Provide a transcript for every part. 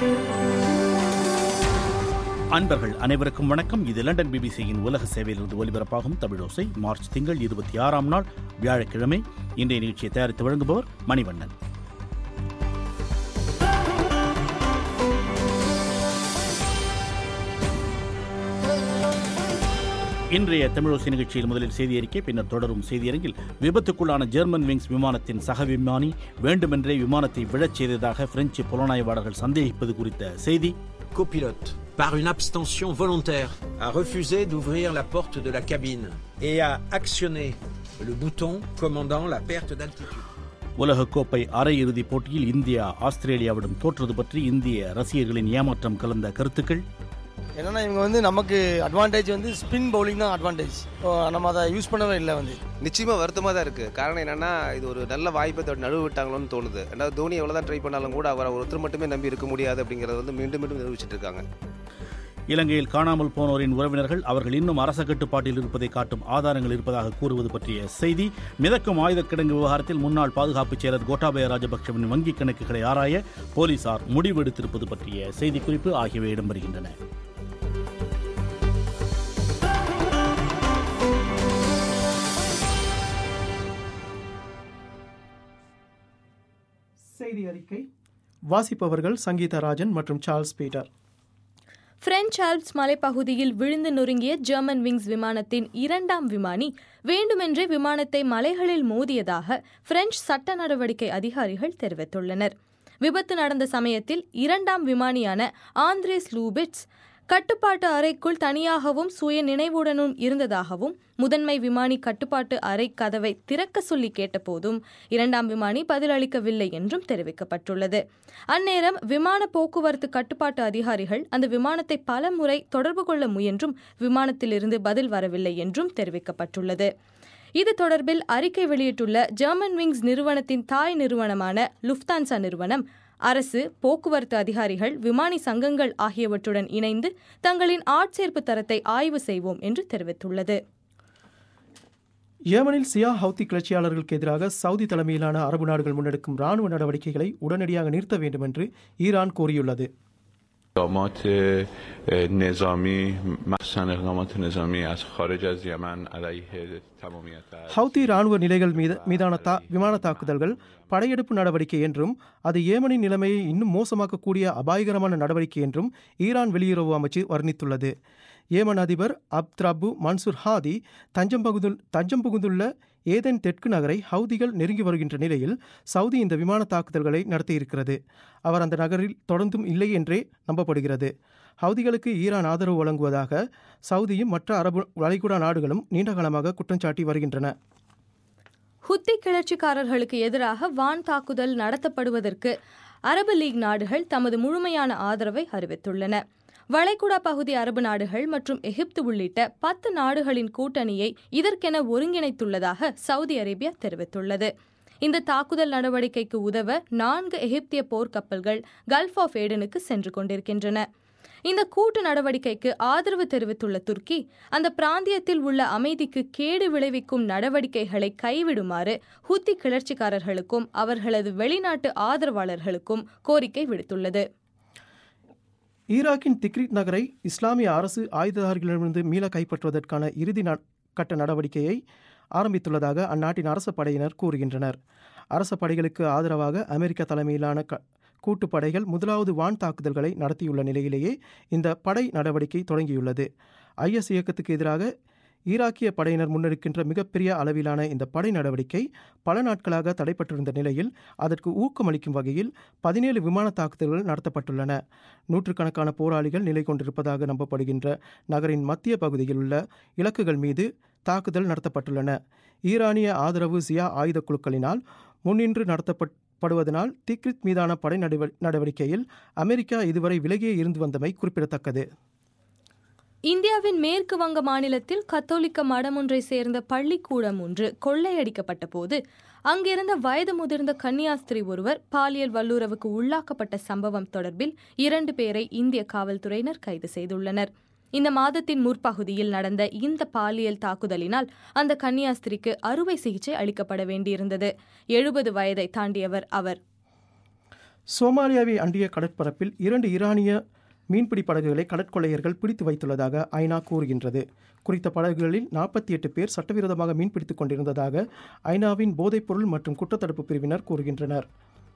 அன்பர்கள் அனைவருக்கும் வணக்கம் இது லண்டன் பிபிசியின் உலக சேவையிலிருந்து ஒலிபரப்பாகும் தமிழோசை மார்ச் திங்கள் இருபத்தி ஆறாம் நாள் வியாழக்கிழமை இன்றைய நிகழ்ச்சியை தயாரித்து வழங்குபவர் மணிவண்ணன் இன்றைய தமிழோசை நிகழ்ச்சியில் முதலில் செய்தி அறிக்கை பின்னர் தொடரும் செய்தியரங்கில் விபத்துக்குள்ளான ஜெர்மன் விங்ஸ் விமானத்தின் சக விமானி வேண்டுமென்றே விமானத்தை விழச் செய்ததாக பிரெஞ்சு புலனாய்வாளர்கள் சந்தேகிப்பது குறித்த செய்தி copilote, par une abstention volontaire, a refusé d'ouvrir la porte de la cabine et a actionné le bouton commandant la perte d'altitude. உலகக்கோப்பை அரையிறுதிப் போட்டியில் இந்தியா ஆஸ்திரேலியாவிடம் தோற்றது பற்றி இந்திய ரசிகர்களின் ஏமாற்றம் கலந்த கருத்துக்கள் என்னன்னா இவங்க வந்து நமக்கு அட்வான்டேஜ் வந்து ஸ்பின் பவுலிங் தான் அட்வான்டேஜ் நம்ம அதை யூஸ் பண்ணவே இல்லை வந்து நிச்சயமா வருத்தமாக தான் இருக்கு காரணம் என்னன்னா இது ஒரு நல்ல வாய்ப்பை தொ- நழுவ விட்டாங்களோன்னு தோணுது ரெண்டாவது தோனி எவ்வளோதான் ட்ரை பண்ணாலும் கூட அவரை ஒருத்தர் மட்டுமே நம்பி இருக்க முடியாது அப்படிங்கறத வந்து மீண்டும் மீண்டும் நிரூபிச்சிட்டு இருக்காங்க இலங்கையில் காணாமல் போனோரின் உறவினர்கள் அவர்கள் இன்னும் அரச கட்டுப்பாட்டில் இருப்பதை காட்டும் ஆதாரங்கள் இருப்பதாக கூறுவது பற்றிய செய்தி மிதக்கும் ஆயுதக் கிடங்கு விவகாரத்தில் முன்னாள் பாதுகாப்புச் செயலர் கோட்டாபய ராஜபக்சவின் வங்கிக் கணக்குகளை ஆராய போலீசார் முடிவெடுத்திருப்பது பற்றிய செய்திக்குறிப்பு ஆகியவை இடம்பெறுகின்றன செய்தி அறிக்கை வாசிப்பவர்கள் சங்கீதா ராஜன் மற்றும் சார்ல்ஸ் பீட்டர் பிரெஞ்ச் ஆல்ப்ஸ் மலைப்பகுதியில் விழுந்து நொறுங்கிய ஜெர்மன் விங்ஸ் விமானத்தின் இரண்டாம் விமானி வேண்டுமென்றே விமானத்தை மலைகளில் மோதியதாக பிரெஞ்சு சட்ட நடவடிக்கை அதிகாரிகள் தெரிவித்துள்ளனர் விபத்து நடந்த சமயத்தில் இரண்டாம் விமானியான ஆந்திரேஸ் லூபிட்ஸ் கட்டுப்பாட்டு அறைக்குள் தனியாகவும் சுய நினைவுடனும் இருந்ததாகவும் முதன்மை விமானி கட்டுப்பாட்டு அறை கதவை திறக்க சொல்லி கேட்டபோதும் இரண்டாம் விமானி பதிலளிக்கவில்லை என்றும் தெரிவிக்கப்பட்டுள்ளது அந்நேரம் விமான போக்குவரத்து கட்டுப்பாட்டு அதிகாரிகள் அந்த விமானத்தை பல முறை தொடர்பு கொள்ள முயன்றும் விமானத்திலிருந்து பதில் வரவில்லை என்றும் தெரிவிக்கப்பட்டுள்ளது இது தொடர்பில் அறிக்கை வெளியிட்டுள்ள ஜெர்மன் விங்ஸ் நிறுவனத்தின் தாய் நிறுவனமான லுஃப்தான்சா நிறுவனம் அரசு போக்குவரத்து அதிகாரிகள் விமானி சங்கங்கள் ஆகியவற்றுடன் இணைந்து தங்களின் ஆட்சேர்ப்பு தரத்தை ஆய்வு செய்வோம் என்று தெரிவித்துள்ளது ஏமனில் சியா ஹவுத்தி கிளர்ச்சியாளர்களுக்கு எதிராக சவுதி தலைமையிலான அரபு நாடுகள் முன்னெடுக்கும் ராணுவ நடவடிக்கைகளை உடனடியாக நிறுத்த வேண்டும் என்று ஈரான் கோரியுள்ளது اقدامات نظامی مخصوصا اقدامات نظامی از خارج از یمن علیه تمامیت ஹவுத்தி ராணுவ நிலைகள் மீது மீதான தா விமான தாக்குதல்கள் படையெடுப்பு நடவடிக்கை என்றும் அது ஏமனின் நிலைமையை இன்னும் மோசமாக்கக்கூடிய அபாயகரமான நடவடிக்கை என்றும் ஈரான் வெளியுறவு அமைச்சு வர்ணித்துள்ளது ஏமன் அதிபர் அப்த்ராபு மன்சூர் ஹாதி தஞ்சம் பகுது தஞ்சம் புகுந்துள்ள ஏதென் தெற்கு நகரை ஹவுதிகள் நெருங்கி வருகின்ற நிலையில் சவுதி இந்த விமான தாக்குதல்களை நடத்தியிருக்கிறது அவர் அந்த நகரில் தொடர்ந்தும் இல்லை என்றே நம்பப்படுகிறது ஹவுதிகளுக்கு ஈரான் ஆதரவு வழங்குவதாக சவுதியும் மற்ற அரபு வளைகுடா நாடுகளும் நீண்டகாலமாக குற்றஞ்சாட்டி வருகின்றன ஹுத்தி கிளர்ச்சிக்காரர்களுக்கு எதிராக வான் தாக்குதல் நடத்தப்படுவதற்கு அரபு லீக் நாடுகள் தமது முழுமையான ஆதரவை அறிவித்துள்ளன வளைகுடா பகுதி அரபு நாடுகள் மற்றும் எகிப்து உள்ளிட்ட பத்து நாடுகளின் கூட்டணியை இதற்கென ஒருங்கிணைத்துள்ளதாக சவுதி அரேபியா தெரிவித்துள்ளது இந்த தாக்குதல் நடவடிக்கைக்கு உதவ நான்கு எகிப்திய போர்க்கப்பல்கள் கல்ஃப் ஆஃப் ஏடனுக்கு சென்று கொண்டிருக்கின்றன இந்த கூட்டு நடவடிக்கைக்கு ஆதரவு தெரிவித்துள்ள துருக்கி அந்த பிராந்தியத்தில் உள்ள அமைதிக்கு கேடு விளைவிக்கும் நடவடிக்கைகளை கைவிடுமாறு ஹுத்தி கிளர்ச்சிக்காரர்களுக்கும் அவர்களது வெளிநாட்டு ஆதரவாளர்களுக்கும் கோரிக்கை விடுத்துள்ளது ஈராக்கின் திக்ரித் நகரை இஸ்லாமிய அரசு ஆயுததாரிகளிடமிருந்து மீள கைப்பற்றுவதற்கான இறுதி ந- கட்ட நடவடிக்கையை ஆரம்பித்துள்ளதாக அந்நாட்டின் அரச படையினர் கூறுகின்றனர் அரச படைகளுக்கு ஆதரவாக அமெரிக்கா தலைமையிலான க கூட்டு படைகள் முதலாவது வான் தாக்குதல்களை நடத்தியுள்ள நிலையிலேயே இந்த படை நடவடிக்கை தொடங்கியுள்ளது ஐஎஸ் இயக்கத்துக்கு எதிராக ஈராக்கிய படையினர் முன்னெடுக்கின்ற மிகப்பெரிய அளவிலான இந்த படை நடவடிக்கை பல நாட்களாக தடைப்பட்டிருந்த நிலையில் அதற்கு ஊக்கமளிக்கும் வகையில் பதினேழு விமான தாக்குதல்கள் நடத்தப்பட்டுள்ளன நூற்றுக்கணக்கான போராளிகள் நிலை கொண்டிருப்பதாக நம்பப்படுகின்ற நகரின் மத்திய பகுதியில் உள்ள இலக்குகள் மீது தாக்குதல் நடத்தப்பட்டுள்ளன ஈரானிய ஆதரவு சியா ஆயுதக் குழுக்களினால் முன்னின்று நடத்தப்படுவதனால் திக்ரித் மீதான படை நடவ- நடவடிக்கையில் அமெரிக்கா இதுவரை விலகியே இருந்து வந்தமை குறிப்பிடத்தக்கது இந்தியாவின் மேற்கு வங்க மாநிலத்தில் கத்தோலிக்க மடம் ஒன்றை சேர்ந்த பள்ளிக்கூடம் ஒன்று கொள்ளையடிக்கப்பட்ட போது அங்கிருந்த வயது முதிர்ந்த கன்னியாஸ்திரி ஒருவர் பாலியல் வல்லுறவுக்கு உள்ளாக்கப்பட்ட சம்பவம் தொடர்பில் இரண்டு பேரை இந்திய காவல்துறையினர் கைது செய்துள்ளனர் இந்த மாதத்தின் முற்பகுதியில் நடந்த இந்த பாலியல் தாக்குதலினால் அந்த கன்னியாஸ்திரிக்கு அறுவை சிகிச்சை அளிக்கப்பட வேண்டியிருந்தது எழுபது வயதை தாண்டியவர் அவர் சோமாலியாவை அண்டிய கடற்பரப்பில் இரண்டு ஈரானிய மீன்பிடி படகுகளை கடற்கொள்ளையர்கள் பிடித்து வைத்துள்ளதாக ஐநா கூறுகின்றது குறித்த படகுகளில் நாற்பத்தி எட்டு பேர் சட்டவிரோதமாக மீன்பிடித்துக் கொண்டிருந்ததாக ஐநாவின் போதைப்பொருள் மற்றும் குற்றத்தடுப்பு பிரிவினர் கூறுகின்றனர்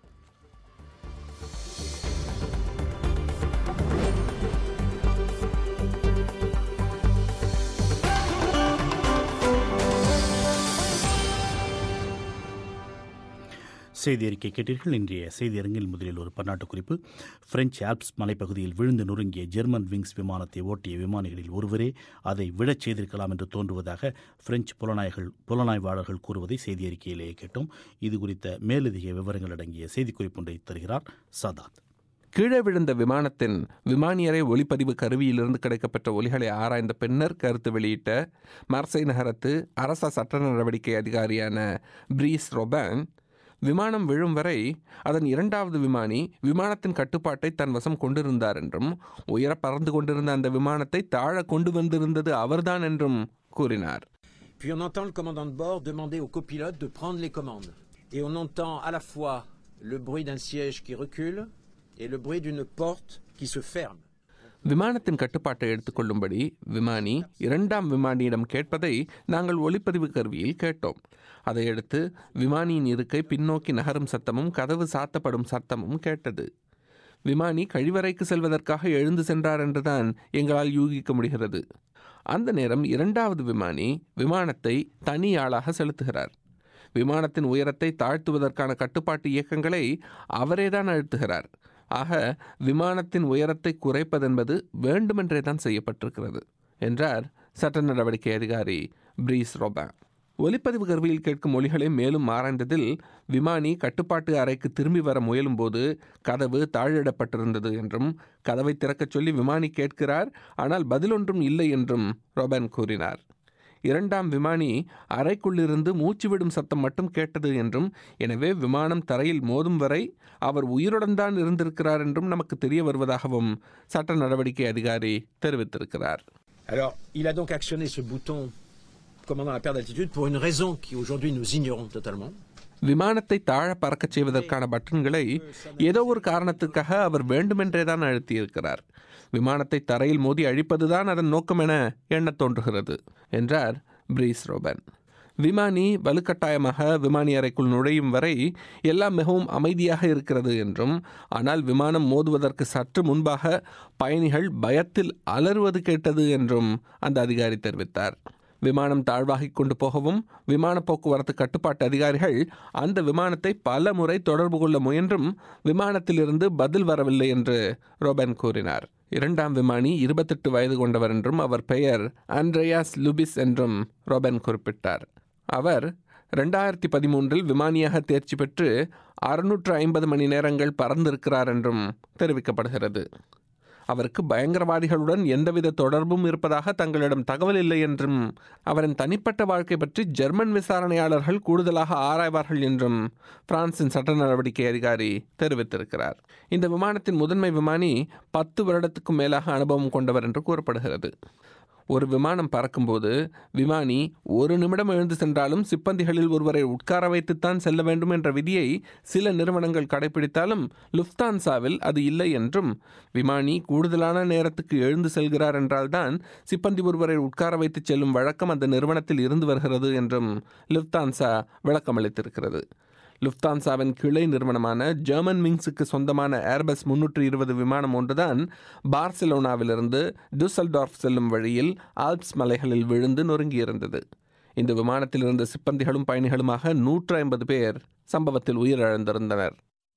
செய்தி அறிக்கை கேட்டீர்கள் இன்றைய செய்தி அரங்கில் முதலில் ஒரு பன்னாட்டு குறிப்பு பிரெஞ்சு ஆல்ப்ஸ் மலைப்பகுதியில் விழுந்து நொறுங்கிய ஜெர்மன் விங்ஸ் விமானத்தை ஓட்டிய விமானிகளில் ஒருவரே அதை விழச் செய்திருக்கலாம் என்று தோன்றுவதாக பிரெஞ்சு புலனாய்கள் புலனாய்வாளர்கள் கூறுவதை செய்தி அறிக்கையிலேயே கேட்டோம் இது குறித்த மேலதிக விவரங்கள் அடங்கிய செய்திக்குறிப்பு ஒன்றை தருகிறார் சதாத் கீழே விழுந்த விமானத்தின் விமானியரை ஒளிப்பதிவு கருவியிலிருந்து கிடைக்கப்பட்ட ஒலிகளை ஆராய்ந்த பின்னர் கருத்து வெளியிட்ட மார்சை நகரத்து அரச சட்ட நடவடிக்கை அதிகாரியான பிரீஸ் ரொபன் விமானம் விழும் வரை அதன் இரண்டாவது விமானி விமானத்தின் கட்டுப்பாட்டை தன் வசம் கொண்டிருந்தார் என்றும் உயர பறந்து கொண்டிருந்த அந்த விமானத்தை தாழ கொண்டு வந்திருந்தது அவர்தான் என்றும் கூறினார் Puis on entend le commandant de bord demander au copilote de prendre les commandes. Et on entend à la fois le bruit d'un siège qui recule et le bruit d'une porte qui se ferme. விமானத்தின் கட்டுப்பாட்டை எடுத்துக்கொள்ளும்படி விமானி இரண்டாம் விமானியிடம் கேட்பதை நாங்கள் ஒளிப்பதிவு கருவியில் கேட்டோம் அதையடுத்து விமானியின் இருக்கை பின்னோக்கி நகரும் சத்தமும் கதவு சாத்தப்படும் சத்தமும் கேட்டது விமானி கழிவறைக்கு செல்வதற்காக எழுந்து சென்றார் என்றுதான் எங்களால் யூகிக்க முடிகிறது அந்த நேரம் இரண்டாவது விமானி விமானத்தை தனி ஆளாக செலுத்துகிறார் விமானத்தின் உயரத்தை தாழ்த்துவதற்கான கட்டுப்பாட்டு இயக்கங்களை அவரேதான் அழுத்துகிறார் ஆக விமானத்தின் உயரத்தை குறைப்பதென்பது வேண்டுமென்றே தான் செய்யப்பட்டிருக்கிறது என்றார் சட்ட நடவடிக்கை அதிகாரி பிரீஸ் ரொபன் ஒலிப்பதிவு கருவியில் கேட்கும் மொழிகளை மேலும் ஆராய்ந்ததில் விமானி கட்டுப்பாட்டு அறைக்கு திரும்பி வர முயலும்போது கதவு தாழிடப்பட்டிருந்தது என்றும் கதவை திறக்கச் சொல்லி விமானி கேட்கிறார் ஆனால் பதிலொன்றும் இல்லை என்றும் ரொபன் கூறினார் இரண்டாம் விமானி அறைக்குள்ளிருந்து மூச்சுவிடும் சத்தம் மட்டும் கேட்டது என்றும் எனவே விமானம் தரையில் மோதும் வரை அவர் உயிருடன் தான் இருந்திருக்கிறார் என்றும் நமக்கு தெரிய வருவதாகவும் சட்ட நடவடிக்கை அதிகாரி தெரிவித்திருக்கிறார் Alors, il a donc actionné ce bouton commandant la perte d'altitude pour une raison qui aujourd'hui nous ignorons totalement. விமானத்தை தாழ பறக்கச் செய்வதற்கான பட்டன்களை ஏதோ ஒரு காரணத்துக்காக அவர் வேண்டுமென்றே தான் அழுத்தியிருக்கிறார் விமானத்தை தரையில் மோதி அழிப்பதுதான் அதன் நோக்கம் என எண்ணத் தோன்றுகிறது என்றார் பிரீஸ் ரோபன் விமானி வலுக்கட்டாயமாக விமானி அறைக்குள் நுழையும் வரை எல்லாம் மிகவும் அமைதியாக இருக்கிறது என்றும் ஆனால் விமானம் மோதுவதற்கு சற்று முன்பாக பயணிகள் பயத்தில் அலறுவது கேட்டது என்றும் அந்த அதிகாரி தெரிவித்தார் விமானம் தாழ்வாகிக் கொண்டு போகவும் விமான போக்குவரத்து கட்டுப்பாட்டு அதிகாரிகள் அந்த விமானத்தை பல முறை தொடர்பு கொள்ள முயன்றும் விமானத்திலிருந்து பதில் வரவில்லை என்று ரோபன் கூறினார் இரண்டாம் விமானி இருபத்தெட்டு வயது கொண்டவர் என்றும் அவர் பெயர் ஆண்ட்ரேயாஸ் லுபிஸ் என்றும் ரோபன் குறிப்பிட்டார் அவர் ரெண்டாயிரத்தி பதிமூன்றில் விமானியாக தேர்ச்சி பெற்று அறுநூற்று ஐம்பது மணி நேரங்கள் பறந்திருக்கிறார் என்றும் தெரிவிக்கப்படுகிறது அவருக்கு பயங்கரவாதிகளுடன் எந்தவித தொடர்பும் இருப்பதாக தங்களிடம் தகவல் இல்லை என்றும் அவரின் தனிப்பட்ட வாழ்க்கை பற்றி ஜெர்மன் விசாரணையாளர்கள் கூடுதலாக ஆராய்வார்கள் என்றும் பிரான்சின் சட்ட நடவடிக்கை அதிகாரி தெரிவித்திருக்கிறார் இந்த விமானத்தின் முதன்மை விமானி பத்து வருடத்துக்கும் மேலாக அனுபவம் கொண்டவர் என்று கூறப்படுகிறது ஒரு விமானம் பறக்கும்போது விமானி ஒரு நிமிடம் எழுந்து சென்றாலும் சிப்பந்திகளில் ஒருவரை உட்கார வைத்துத்தான் செல்ல வேண்டும் என்ற விதியை சில நிறுவனங்கள் கடைபிடித்தாலும் லுப்தான்சாவில் அது இல்லை என்றும் விமானி கூடுதலான நேரத்துக்கு எழுந்து செல்கிறார் என்றால்தான் சிப்பந்தி ஒருவரை உட்கார வைத்து செல்லும் வழக்கம் அந்த நிறுவனத்தில் இருந்து வருகிறது என்றும் லுப்தான்சா விளக்கமளித்திருக்கிறது லுப்தான்சாவின் கிளை நிறுவனமான ஜெர்மன் விங்ஸுக்கு சொந்தமான ஏர்பஸ் முன்னூற்று இருபது விமானம் ஒன்றுதான் பார்சிலோனாவிலிருந்து டுசல்டார்ஃப் செல்லும் வழியில் ஆல்ப்ஸ் மலைகளில் விழுந்து நொறுங்கியிருந்தது இந்த விமானத்தில் இருந்த சிப்பந்திகளும் பயணிகளுமாக நூற்று ஐம்பது பேர் சம்பவத்தில் உயிரிழந்திருந்தனர்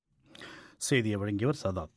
செய்தியை வழங்கியவர் சதாத்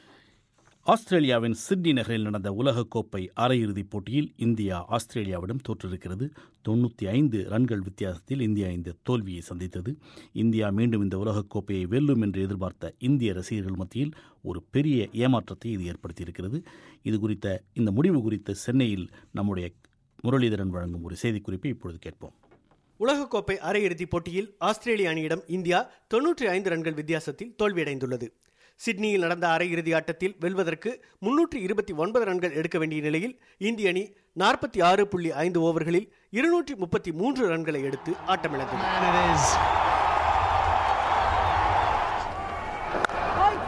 ஆஸ்திரேலியாவின் சிட்னி நகரில் நடந்த உலகக்கோப்பை அரையிறுதிப் போட்டியில் இந்தியா ஆஸ்திரேலியாவிடம் தோற்றிருக்கிறது தொண்ணூற்றி ஐந்து ரன்கள் வித்தியாசத்தில் இந்தியா இந்த தோல்வியை சந்தித்தது இந்தியா மீண்டும் இந்த உலகக்கோப்பையை வெல்லும் என்று எதிர்பார்த்த இந்திய ரசிகர்கள் மத்தியில் ஒரு பெரிய ஏமாற்றத்தை இது ஏற்படுத்தியிருக்கிறது இது குறித்த இந்த முடிவு குறித்து சென்னையில் நம்முடைய முரளிதரன் வழங்கும் ஒரு செய்திக்குறிப்பை இப்பொழுது கேட்போம் உலகக்கோப்பை அரையிறுதிப் போட்டியில் ஆஸ்திரேலிய அணியிடம் இந்தியா தொன்னூற்றி ஐந்து ரன்கள் வித்தியாசத்தில் தோல்வியடைந்துள்ளது சிட்னியில் நடந்த அரையிறுதி ஆட்டத்தில் வெல்வதற்கு முன்னூற்றி இருபத்தி ஒன்பது ரன்கள் எடுக்க வேண்டிய நிலையில் இந்திய அணி நாற்பத்தி ஆறு புள்ளி ஐந்து ஓவர்களில் இருநூற்றி முப்பத்தி மூன்று ரன்களை எடுத்து ஆட்டமிழந்தது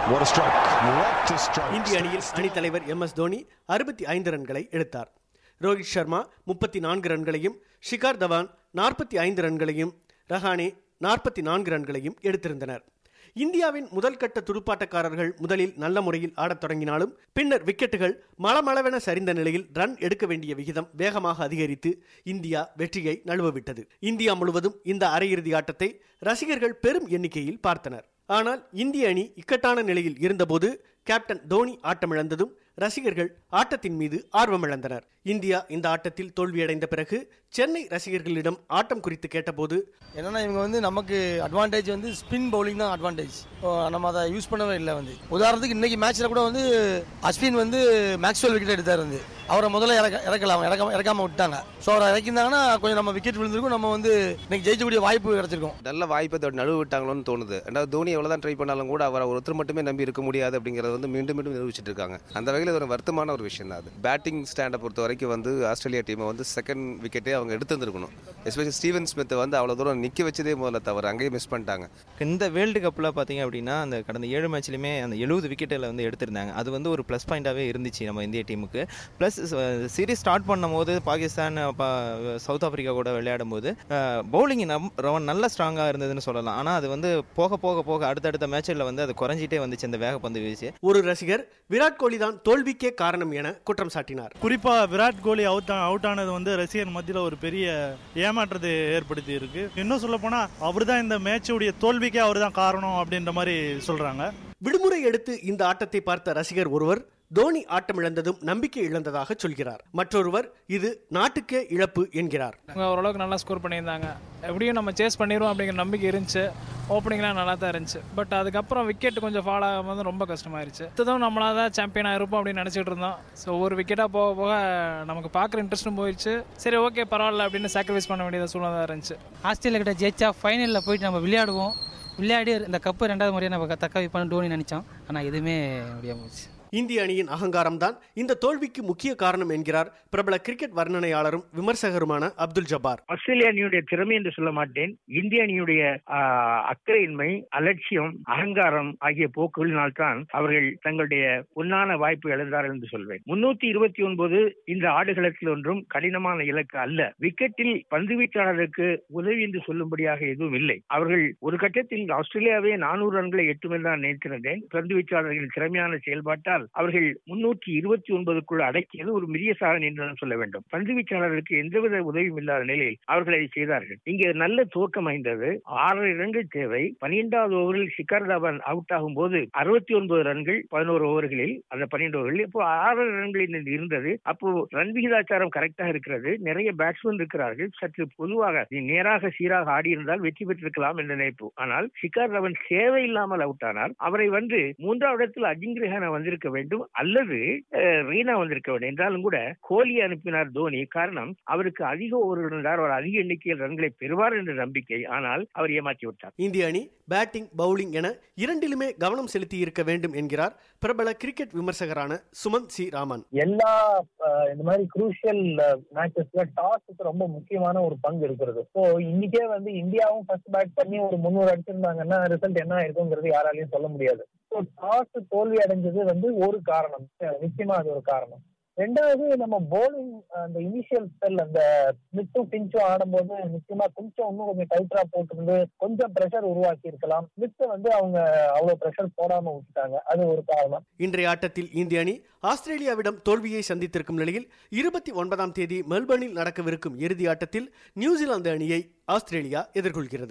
What a strike. What a strike. இந்திய அணியில் அணித்தலைவர் எம் எஸ் தோனி அறுபத்தி ஐந்து ரன்களை எடுத்தார் ரோஹித் சர்மா முப்பத்தி நான்கு ரன்களையும் ஷிகார் தவான் நாற்பத்தி ஐந்து ரன்களையும் ரஹானே நாற்பத்தி நான்கு ரன்களையும் எடுத்திருந்தனர் இந்தியாவின் முதல் கட்ட துடுப்பாட்டக்காரர்கள் முதலில் நல்ல முறையில் ஆடத் தொடங்கினாலும் பின்னர் விக்கெட்டுகள் மளமளவென சரிந்த நிலையில் ரன் எடுக்க வேண்டிய விகிதம் வேகமாக அதிகரித்து இந்தியா வெற்றியை நழுவவிட்டது இந்தியா முழுவதும் இந்த அரையிறுதி ஆட்டத்தை ரசிகர்கள் பெரும் எண்ணிக்கையில் பார்த்தனர் ஆனால் இந்திய அணி இக்கட்டான நிலையில் இருந்தபோது கேப்டன் தோனி ஆட்டமிழந்ததும் ரசிகர்கள் ஆட்டத்தின் மீது ஆர்வமிழந்தனர் இந்தியா இந்த ஆட்டத்தில் தோல்வியடைந்த பிறகு சென்னை ரசிகர்களிடம் ஆட்டம் குறித்து கேட்டபோது என்னன்னா இவங்க வந்து நமக்கு அட்வான்டேஜ் வந்து ஸ்பின் பவுலிங் தான் அட்வான்டேஜ் நம்ம அதை யூஸ் பண்ணவே இல்லை வந்து உதாரணத்துக்கு இன்னைக்கு மேட்ச்ல கூட வந்து அஸ்வின் வந்து மேக்ஸ்வெல் விக்கெட் எடுத்தார் வந்து அவரை முதல்ல இறக்க இறக்கலாம் இறக்காம இறக்காம விட்டாங்க ஸோ அவரை இறக்கியிருந்தாங்கன்னா கொஞ்சம் நம்ம விக்கெட் விழுந்திருக்கும் நம்ம வந்து இன்னைக்கு ஜெயிக்கக்கூடிய வாய்ப்பு கிடைச்சிருக்கும் நல்ல வாய்ப்பை தோட நழுவு விட்டாங்களோன்னு தோணுது ரெண்டாவது தோனி எவ்வளோதான் ட்ரை பண்ணாலும் கூட அவரை ஒருத்தர் மட்டுமே நம்பி இருக்க முடியாது அப்படிங்கிறது வந்து மீண்டும் மீண்டும் நிரூபிச்சிட்டு இருக்காங்க அந்த வகையில் இது ஒரு வருத்தமான ஒரு விஷயம் தான் அது பேட்டிங் ஸ்டாண்டை பொறுத்த வரைக்கும் வந்து ஆஸ்திரேலியா டீமை வந்து செகண்ட் விக்கெட்டே அவங்க எடுத்துருந்துருக்கணும் எஸ்பெஷலி ஸ்டீவன் ஸ்மித் வந்து அவ்வளோ தூரம் நிற்க வச்சதே முதல்ல தவிர அங்கேயே மிஸ் பண்ணிட்டாங்க இந்த வேர்ல்டு கப்பில் பார்த்தீங்க அப்படின்னா அந்த கடந்த ஏழு மேட்ச்லையுமே அந்த எழுபது விக்கெட்டில் வந்து எடுத்திருந்தாங்க அது வந்து ஒரு ப்ளஸ் பாயிண்டாகவே இருந்துச்சு நம்ம இந்திய டீமுக்கு ப்ளஸ் சீரீஸ் ஸ்டார்ட் பண்ணும்போது பாகிஸ்தான் பா- சவுத் ஆப்பிரிக்கா கூட விளையாடும் போது பவுலிங் நல்ல ஸ்ட்ராங்காக இருந்ததுன்னு சொல்லலாம் ஆனால் அது வந்து போக போக போக அடுத்தடுத்த மேட்சில் வந்து அது குறைஞ்சிட்டே வந்துச்சு இந்த வேகப்பந்து வீச்சு ஒரு ரசிகர் விராட் கோலி தான் தோல்விக்கே காரணம் என குற்றம் சாட்டினார் குறிப்பா விராட் கோலி அவுட் அவுட் ஆனது வந்து ரசிகர் மத்தியில் ஒரு பெரிய ஏமாற்றத்தை ஏற்படுத்தி இருக்கு இன்னும் சொல்ல போனா அவர் தான் இந்த மேட்சுடைய தோல்விக்கே அவர் தான் காரணம் அப்படின்ற மாதிரி சொல்றாங்க விடுமுறை எடுத்து இந்த ஆட்டத்தை பார்த்த ரசிகர் ஒருவர் தோனி ஆட்டமிழந்ததும் நம்பிக்கை இழந்ததாக சொல்கிறார் மற்றொருவர் இது நாட்டுக்கே இழப்பு என்கிறார் அவங்க ஓரளவுக்கு நல்லா ஸ்கோர் பண்ணியிருந்தாங்க எப்படியும் நம்ம சேஸ் பண்ணிடுவோம் அப்படிங்கிற நம்பிக்கை இருந்துச்சு ஓப்பனிங்லாம் நல்லா தான் இருந்துச்சு பட் அதுக்கப்புறம் விக்கெட் கொஞ்சம் ஃபால் ஆகும்போது ரொம்ப கஷ்டமாயிருச்சு அடுத்ததும் நம்மளா தான் சாம்பியனாக இருப்போம் அப்படின்னு நினச்சிட்டு இருந்தோம் ஸோ ஒரு விக்கெட்டாக போக போக நமக்கு பார்க்குற இன்ட்ரெஸ்ட்டும் போயிடுச்சு சரி ஓகே பரவாயில்ல அப்படின்னு சாக்ரிஃபைஸ் பண்ண வேண்டியது சூழ்நிலை தான் இருந்துச்சு ஆஸ்திரேலியா கிட்ட ஜெயிச்சா ஃபைனலில் போயிட்டு நம்ம விளையாடுவோம் விளையாடி இந்த கப்பு ரெண்டாவது முறையாக நம்ம தக்க வைப்பான்னு டோனி நினச்சோம் ஆனால் எதுவுமே முடியாமல் போச்சு இந்திய அணியின் அகங்காரம் தான் இந்த தோல்விக்கு முக்கிய காரணம் என்கிறார் பிரபல கிரிக்கெட் வர்ணனையாளரும் விமர்சகருமான அப்துல் ஜப்பார் ஆஸ்திரேலிய அணியுடைய திறமை என்று சொல்ல மாட்டேன் இந்திய அணியுடைய ஆஹ், அக்கறையின்மை அலட்சியம் அகங்காரம் ஆகிய போக்குகளினால் தான் அவர்கள் தங்களுடைய பொன்னான வாய்ப்பு இழந்தார்கள் என்று சொல்வேன் முன்னூத்தி இருபத்தி ஒன்பது இந்த ஆடுகளத்தில் ஒன்றும் கடினமான இலக்கு அல்ல விக்கெட்டில் பந்து வீச்சாளருக்கு உதவி என்று சொல்லும்படியாக எதுவும் இல்லை அவர்கள் ஒரு கட்டத்தில் ஆஸ்திரேலியாவே நானூறு ரன்களை எட்டும் என்று நான் நினைத்திருந்தேன் பந்து வீச்சாளர்களின் திறமையான செயல்பாட்டால் அவர்கள் முன்னூற்றி இருபத்தி ஒன்பதுக்குள் அடக்கியது ஒரு மிரிய சாதனை என்று நான் சொல்ல வேண்டும் பந்து வீச்சாளர்களுக்கு எந்தவித உதவியும் இல்லாத நிலையில் அவர்கள் அதை செய்தார்கள் இங்கே நல்ல துவக்கம் அமைந்தது ஆறரை ரன்கள் தேவை பனிரெண்டாவது ஓவரில் சிக்கர் தவான் அவுட் ஆகும் போது அறுபத்தி ஒன்பது ரன்கள் பதினோரு ஓவர்களில் அந்த பன்னிரண்டு ஓவர்களில் இப்போ ஆறரை ரன்கள் இன்னும் இருந்தது அப்போ ரன் விகிதாச்சாரம் கரெக்டாக இருக்கிறது நிறைய பேட்ஸ்மேன் இருக்கிறார்கள் சற்று பொதுவாக நீ நேராக சீராக ஆடி இருந்தால் வெற்றி பெற்றிருக்கலாம் என்ற நினைப்பு ஆனால் சிக்கார் தவன் சேவை இல்லாமல் அவுட் ஆனார் அவரை வந்து மூன்றாவது இடத்தில் அஜிங் ரெஹானா வந்திருக்க வேண்டும் அல்லது அஹ், ரெய்னா வந்திருக்க வேண்டும் என்றாலும் கூட கோலி அனுப்பினார் தோனி காரணம் அவருக்கு அதிக ஓவர்கள் இருந்தார் அவர் அதிக எண்ணிக்கையில் ரன்களை பெறுவார் என்ற நம்பிக்கை ஆனால் அவர் ஏமாற்றி விட்டார் இந்திய அணி பேட்டிங் பவுலிங் என இரண்டிலுமே கவனம் செலுத்தி இருக்க வேண்டும் என்கிறார் பிரபல கிரிக்கெட் விமர்சகரான சுமந்த் சி ராமன் எல்லா அஹ், இந்த மாதிரி குரூஷியல் மேட்சஸ்ல டாஸுக்கு ரொம்ப முக்கியமான ஒரு பங்கு இருக்கிறது ஸோ இன்னைக்கே வந்து இந்தியாவும் ஃபர்ஸ்ட் பேட் பண்ணி ஒரு முந்நூறு அடிச்சிருந்தாங்கன்னா ரிசல்ட் என்ன இருக்குங்கிறது யாராலையும் சொல்ல முடியாது ஸோ டாஸ் தோல்வி அடைஞ்சது வந்து ஒரு காரணம் அஹ், நிச்சயமா அது ஒரு காரணம் ரெண்டாவது நம்ம போலிங் அந்த இனிஷியல் ஸ்பெல் அந்த ஸ்மித்தும் பிஞ்சும் ஆடும்போது நிச்சயமா கொஞ்சம் இன்னும் கொஞ்சம் டைட்டரா போட்டிருந்து கொஞ்சம் ப்ரெஷர் உருவாக்கி இருக்கலாம் ஸ்மித்தை வந்து அவங்க அவ்வளவு ப்ரெஷர் போடாம விட்டுட்டாங்க அது ஒரு காரணம் இன்றைய ஆட்டத்தில் இந்திய அணி ஆஸ்திரேலியாவிடம் தோல்வியை சந்தித்திருக்கும் நிலையில் இருபத்தி ஒன்பதாம் தேதி மெல்பர்னில் நடக்கவிருக்கும் இறுதி ஆட்டத்தில் நியூசிலாந்து அணியை ஆஸ்திரேலியா எதிர்கொள்கிறது